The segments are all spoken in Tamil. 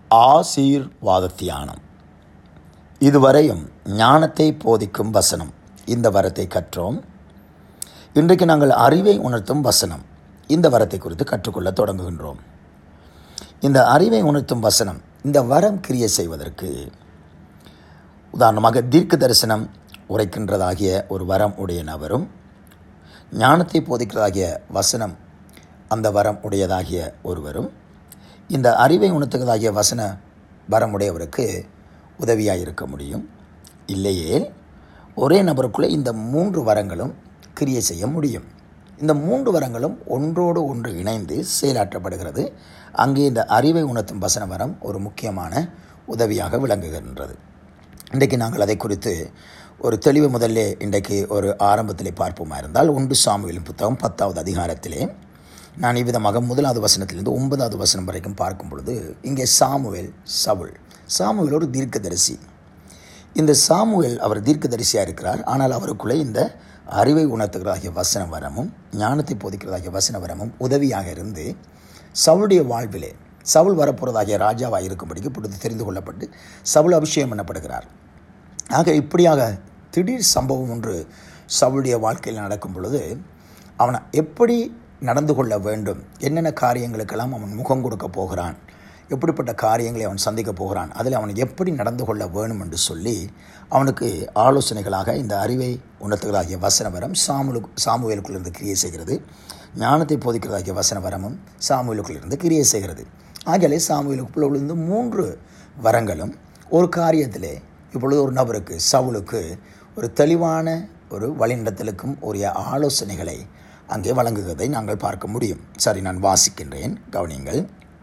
ஆசீர்வாத தியானம் இதுவரையும் ஞானத்தை போதிக்கும் வசனம் இந்த வரத்தை கற்றோம் இன்றைக்கு நாங்கள் அறிவை உணர்த்தும் வசனம் இந்த வரத்தை குறித்து கற்றுக்கொள்ள தொடங்குகின்றோம் இந்த அறிவை உணர்த்தும் வசனம் இந்த வரம் கிரியை செய்வதற்கு உதாரணமாக தீர்க்க தரிசனம் உரைக்கின்றதாகிய ஒரு வரம் உடைய நபரும் ஞானத்தை போதிக்கிறதாகிய வசனம் அந்த வரம் உடையதாகிய ஒருவரும் இந்த அறிவை உணர்த்துகிறதாகிய வசன வரம் உடையவருக்கு உதவியாக இருக்க முடியும் இல்லையே ஒரே நபருக்குள்ளே இந்த மூன்று வரங்களும் கிரியை செய்ய முடியும் இந்த மூன்று வரங்களும் ஒன்றோடு ஒன்று இணைந்து செயலாற்றப்படுகிறது அங்கே இந்த அறிவை உணர்த்தும் வசன வரம் ஒரு முக்கியமான உதவியாக விளங்குகின்றது இன்றைக்கு நாங்கள் அதை குறித்து ஒரு தெளிவு முதல்ல இன்றைக்கு ஒரு ஆரம்பத்திலே பார்ப்போமா இருந்தால் ஒன்று சாமுவேலின் புத்தகம் பத்தாவது அதிகாரத்திலே நான் இவ்விதமாக முதலாவது வசனத்திலிருந்து ஒன்பதாவது வசனம் வரைக்கும் பார்க்கும் பொழுது இங்கே சாமுவேல் சவுல் சாமுவேல் ஒரு தீர்க்கதரிசி இந்த சாமுவேல் அவர் தீர்க்கதரிசியாக இருக்கிறார் ஆனால் அவருக்குள்ளே இந்த அறிவை உணர்த்துகிறதாகிய வசன வரமும் ஞானத்தை போதிக்கிறதாகிய வசன வரமும் உதவியாக இருந்து சவுளுடைய வாழ்விலே சவுல் வரப்போகிறதாகிய ராஜாவாக இருக்கும்படிக்கு இப்பொழுது தெரிந்து கொள்ளப்பட்டு சவுல் அபிஷேகம் பண்ணப்படுகிறார் ஆக இப்படியாக திடீர் சம்பவம் ஒன்று சவுளுடைய வாழ்க்கையில் நடக்கும் பொழுது அவனை எப்படி நடந்து கொள்ள வேண்டும் என்னென்ன காரியங்களுக்கெல்லாம் அவன் முகம் கொடுக்க போகிறான் எப்படிப்பட்ட காரியங்களை அவன் சந்திக்க போகிறான் அதில் அவன் எப்படி நடந்து கொள்ள வேணும் என்று சொல்லி அவனுக்கு ஆலோசனைகளாக இந்த அறிவை உணர்த்துகிறதாகிய வசன வரம் சாமுலு சாமுவேலுக்குள்ளிருந்து கிரியை செய்கிறது ஞானத்தை போதிக்கிறதாகிய வசன வரமும் சாமுவேலுக்குள்ளிருந்து கிரியை செய்கிறது ஆகியாலே சாமுவேலுக்குள்ளிருந்து மூன்று வரங்களும் ஒரு காரியத்திலே இப்பொழுது ஒரு நபருக்கு சவுலுக்கு ஒரு தெளிவான ஒரு வழிநடத்தலுக்கும் உரிய ஆலோசனைகளை அங்கே வழங்குவதை நாங்கள் பார்க்க முடியும் சரி நான் வாசிக்கின்றேன் கவனிங்கள்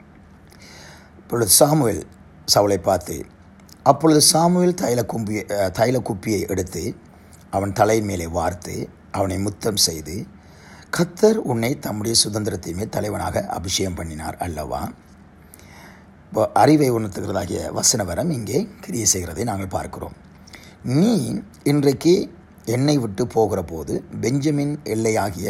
இப்பொழுது சாமுவேல் சவுளை பார்த்து அப்பொழுது சாமுவேல் தைல கும்பியை தைல குப்பியை எடுத்து அவன் தலை மேலே வார்த்து அவனை முத்தம் செய்து கத்தர் உன்னை தம்முடைய சுதந்திரத்தையுமே தலைவனாக அபிஷேகம் பண்ணினார் அல்லவா இப்போ அறிவை உணர்த்துகிறதாகிய வசனவரம் இங்கே கிரியை செய்கிறதை நாங்கள் பார்க்கிறோம் நீ இன்றைக்கு என்னை விட்டு போகிற போது பெஞ்சமின் எல்லையாகிய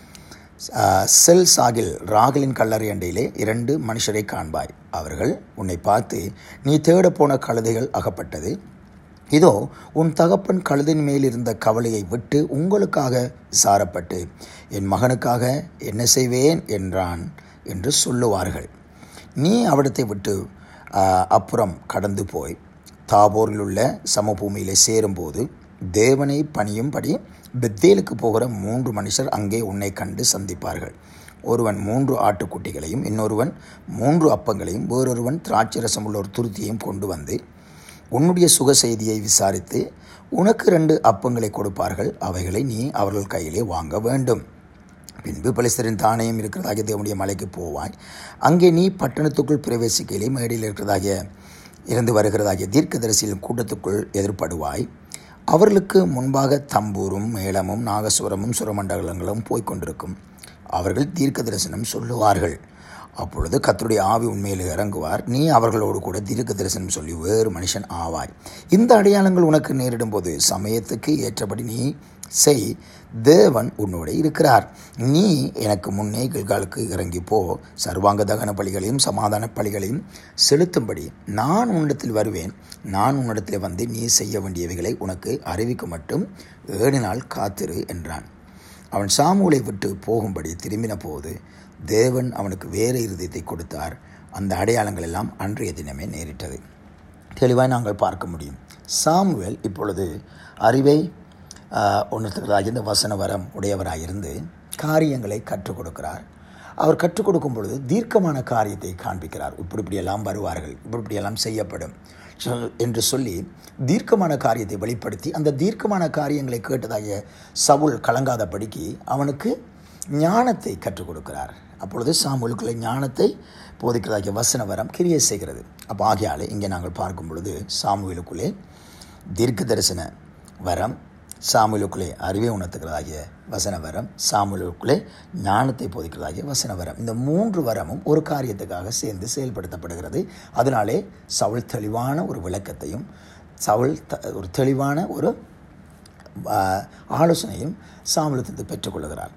செல் சாகில் ராகலின் கல்லறை அண்டையிலே இரண்டு மனுஷரை காண்பாய் அவர்கள் உன்னை பார்த்து நீ தேடப்போன கழுதைகள் அகப்பட்டது இதோ உன் தகப்பன் கழுதின் மேல் இருந்த கவலையை விட்டு உங்களுக்காக சாரப்பட்டு என் மகனுக்காக என்ன செய்வேன் என்றான் என்று சொல்லுவார்கள் நீ அவிடத்தை விட்டு அப்புறம் கடந்து போய் தாபோரில் உள்ள சமபூமியிலே சேரும்போது தேவனை பணியும்படி பெத்தேலுக்கு போகிற மூன்று மனுஷர் அங்கே உன்னை கண்டு சந்திப்பார்கள் ஒருவன் மூன்று ஆட்டுக்குட்டிகளையும் இன்னொருவன் மூன்று அப்பங்களையும் வேறொருவன் திராட்சரசம் உள்ள ஒரு துருத்தியையும் கொண்டு வந்து உன்னுடைய சுக செய்தியை விசாரித்து உனக்கு ரெண்டு அப்பங்களை கொடுப்பார்கள் அவைகளை நீ அவர்கள் கையிலே வாங்க வேண்டும் பின்பு பலிஸ்தரின் தானியம் இருக்கிறதாகிய தேவனுடைய மலைக்கு போவாய் அங்கே நீ பட்டணத்துக்குள் பிரவேசிக்கையிலே மேடையில் இருக்கிறதாகிய இருந்து வருகிறதாகிய தீர்க்கதரிசியின் கூட்டத்துக்குள் எதிர்ப்படுவாய் அவர்களுக்கு முன்பாக தம்பூரும் மேளமும் நாகஸ்வரமும் சுரமண்டலங்களும் போய்கொண்டிருக்கும் அவர்கள் தீர்க்க தரிசனம் சொல்லுவார்கள் அப்பொழுது கத்தருடைய ஆவி உண்மையில் இறங்குவார் நீ அவர்களோடு கூட தீர்க்க தரிசனம் சொல்லி வேறு மனுஷன் ஆவாய் இந்த அடையாளங்கள் உனக்கு நேரிடும் போது சமயத்துக்கு ஏற்றபடி நீ செய் தேவன் உன்னோட இருக்கிறார் நீ எனக்கு முன்னே கில்காலுக்கு இறங்கி போ சர்வாங்க தகன பலிகளையும் சமாதான பலிகளையும் செலுத்தும்படி நான் உன்னிடத்தில் வருவேன் நான் உன்னிடத்தில் வந்து நீ செய்ய வேண்டியவைகளை உனக்கு அறிவிக்க மட்டும் ஏழு நாள் காத்திரு என்றான் அவன் சாமுலை விட்டு போகும்படி திரும்பின போது தேவன் அவனுக்கு வேறு இருதயத்தை கொடுத்தார் அந்த அடையாளங்கள் எல்லாம் அன்றைய தினமே நேரிட்டது தெளிவாக நாங்கள் பார்க்க முடியும் சாமுவேல் இப்பொழுது அறிவை உணர்த்துகிறதாகிய இந்த வசன வரம் உடையவராயிருந்து காரியங்களை கற்றுக் கொடுக்கிறார் அவர் கற்றுக் கொடுக்கும் பொழுது தீர்க்கமான காரியத்தை காண்பிக்கிறார் இப்படி இப்படியெல்லாம் வருவார்கள் இப்படி இப்படியெல்லாம் செய்யப்படும் என்று சொல்லி தீர்க்கமான காரியத்தை வெளிப்படுத்தி அந்த தீர்க்கமான காரியங்களை கேட்டதாகிய சவுல் கலங்காதபடிக்கு அவனுக்கு ஞானத்தை கற்றுக் கொடுக்கிறார் அப்பொழுது சாமுலுக்குள்ள ஞானத்தை போதிக்கிறதாகிய வசன வரம் கிரியை செய்கிறது அப்போ ஆகியாலே இங்கே நாங்கள் பார்க்கும் பொழுது சாமுவேலுக்குள்ளே தீர்க்க தரிசன வரம் சாமுலுக்குள்ளே அறிவை உணர்த்துகிறதாகிய வசன வரம் சாமுலுக்குள்ளே ஞானத்தை போதிக்கிறதாகிய வசன வரம் இந்த மூன்று வரமும் ஒரு காரியத்துக்காக சேர்ந்து செயல்படுத்தப்படுகிறது அதனாலே சவுள் தெளிவான ஒரு விளக்கத்தையும் சவுள் த ஒரு தெளிவான ஒரு ஆலோசனையும் சாமுலத்திலிருந்து பெற்றுக்கொள்கிறார்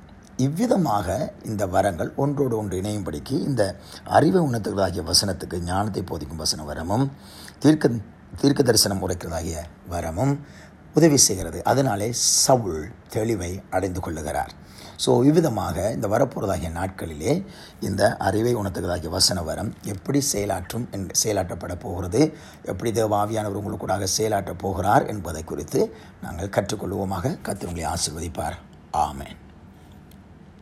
இவ்விதமாக இந்த வரங்கள் ஒன்றோடு ஒன்று இணையும்படிக்கு இந்த அறிவை உணர்த்துகிறதாகிய வசனத்துக்கு ஞானத்தை போதிக்கும் வசன வரமும் தீர்க்க தீர்க்க தரிசனம் உரைக்கிறதாகிய வரமும் உதவி செய்கிறது அதனாலே சவுல் தெளிவை அடைந்து கொள்ளுகிறார் ஸோ இவ்விதமாக இந்த வரப்போகிறதாகிய நாட்களிலே இந்த அறிவை உணர்த்துகிறதாகிய வசன வரம் எப்படி செயலாற்றும் என் செயலாற்றப்பட போகிறது எப்படி தேவாவியானவர் உங்களுக்கூடாக செயலாற்றப் போகிறார் என்பதை குறித்து நாங்கள் கற்றுக்கொள்வோமாக கத்திரங்களை ஆசிர்வதிப்பார் ஆமேன்